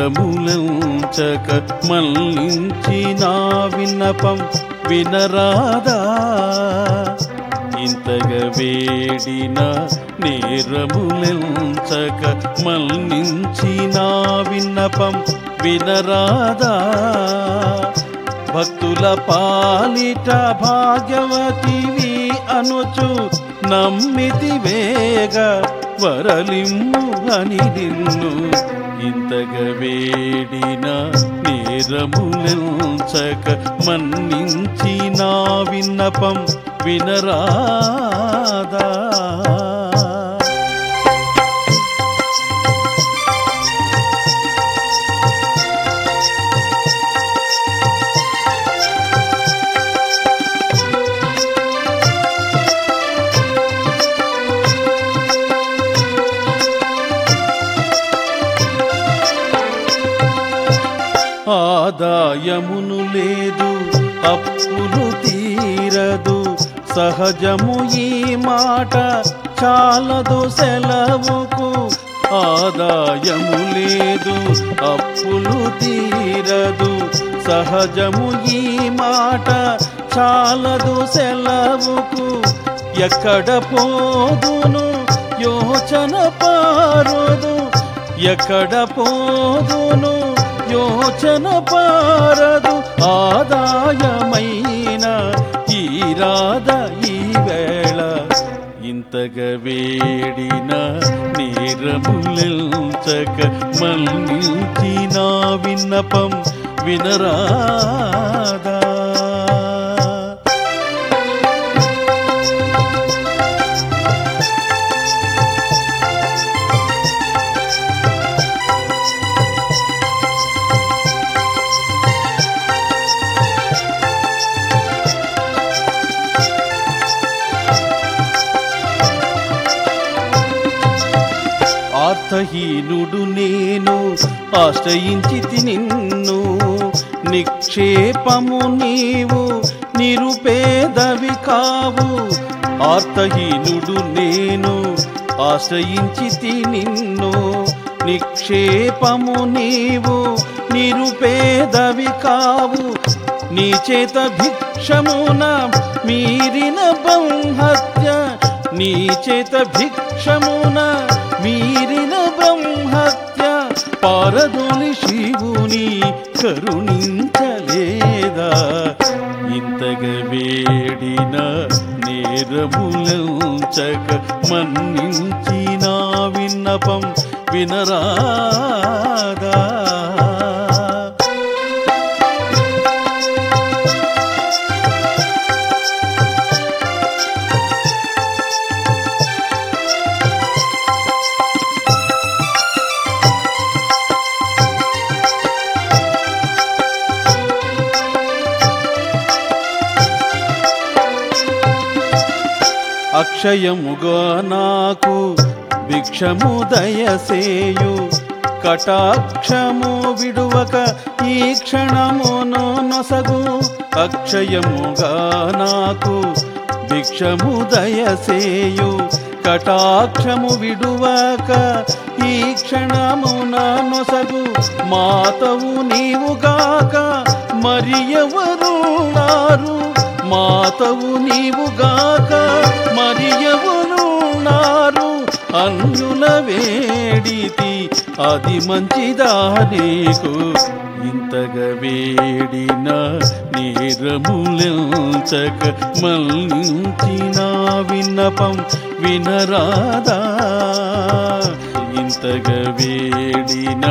నేరములంచక మళ్ళించి నా విన్నపం వినరాదా ఇంతగా వేడిన నేరములెంచక మళ్ళించి నా విన్నపం వినరాదా భక్తుల పాలిట భాగ్యవతివి అనుచు నమ్మితి వేగ వరలిమ్ము అని నిన్ను ఇంతగా వేడిన నేరములెంచక మన్నించి నా విన్నపం వినరాదా ఆదాయమును లేదు అప్పులు తీరదు సహజము ఈ మాట చాలదు సెలవుకు ఆదాయము లేదు అప్పులు తీరదు సహజము ఈ మాట చాలదు సెలవుకు ఎక్కడ పోదును యోచన పారుదు ఎక్కడ పోదును యోచన పారదు ఆదాయమైన ఈ రాధ ఈ వేళ ఇంతగా వేడిన నేరములెంచక మళ్ళించి నా విన్నపం వినరాదా ఆర్తహీనుడు నేను ఆశ్రయించి నిన్ను నిక్షేపము నీవు నిరుపేదవి కావు ఆర్తహీనుడు నేను ఆశ్రయించి నిన్ను నిక్షేపము నీవు నిరుపేదవి కావు నీ చేత భిక్షమున మీరిన బ్రహ్మత్య నీ చేత భిక్షమున మీరిన బ్రహ్మత్య పారదోలి శివుని కరుణించలేదా ఇంతగా వేడిన నేరములంచక మన్నించి నా విన్నపం వినరాదా అక్షయముగా నాకు భిక్షము దయసేయు కటాక్షము విడువక ఈ క్షణమును నొసగు అక్షయముగా నాకు భిక్షము దయసేయు కటాక్షము విడువక ఈ క్షణమున నొసగు మాతవు నీవుగాక మరి ఎవరున్నారు మాతవు నీవుగాక మరి ఎవరున్నారు అన్యుల వేడితి అది మంచిదా నీకు ఇంతగా వేడిన నీరములంచక మళ్ళించి నా విన్నపం వినరాదా ఇంతగా వేడిన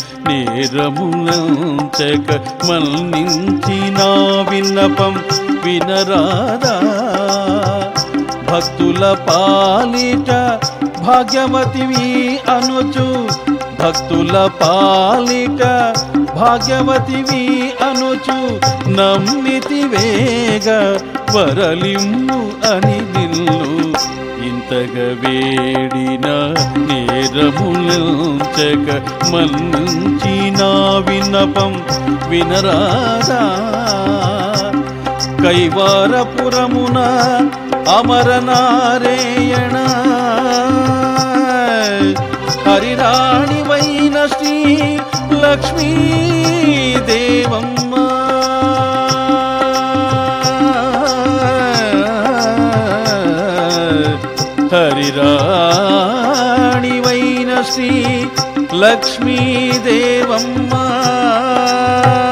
నేరములంచక మళ్ళించి నా విన్నపం వినరాదా భక్తుల పాలిట భాగ్యవతివి అనుచు భక్తుల పాలిట భాగ్యవతివి అనుచు నమ్మితి వేగ వరలిమ్ము అని నిల్లు ఇంతగా వేడిన నేరములంచక మన్నించి నా విన్నపం వినరాదా కైవారపురమున అమరనారేయణ హరిరాణివైన శ్రీ లక్ష్మీ దేవమ్మ హరిరాణివైన శ్రీ లక్ష్మీ దేవమ్మ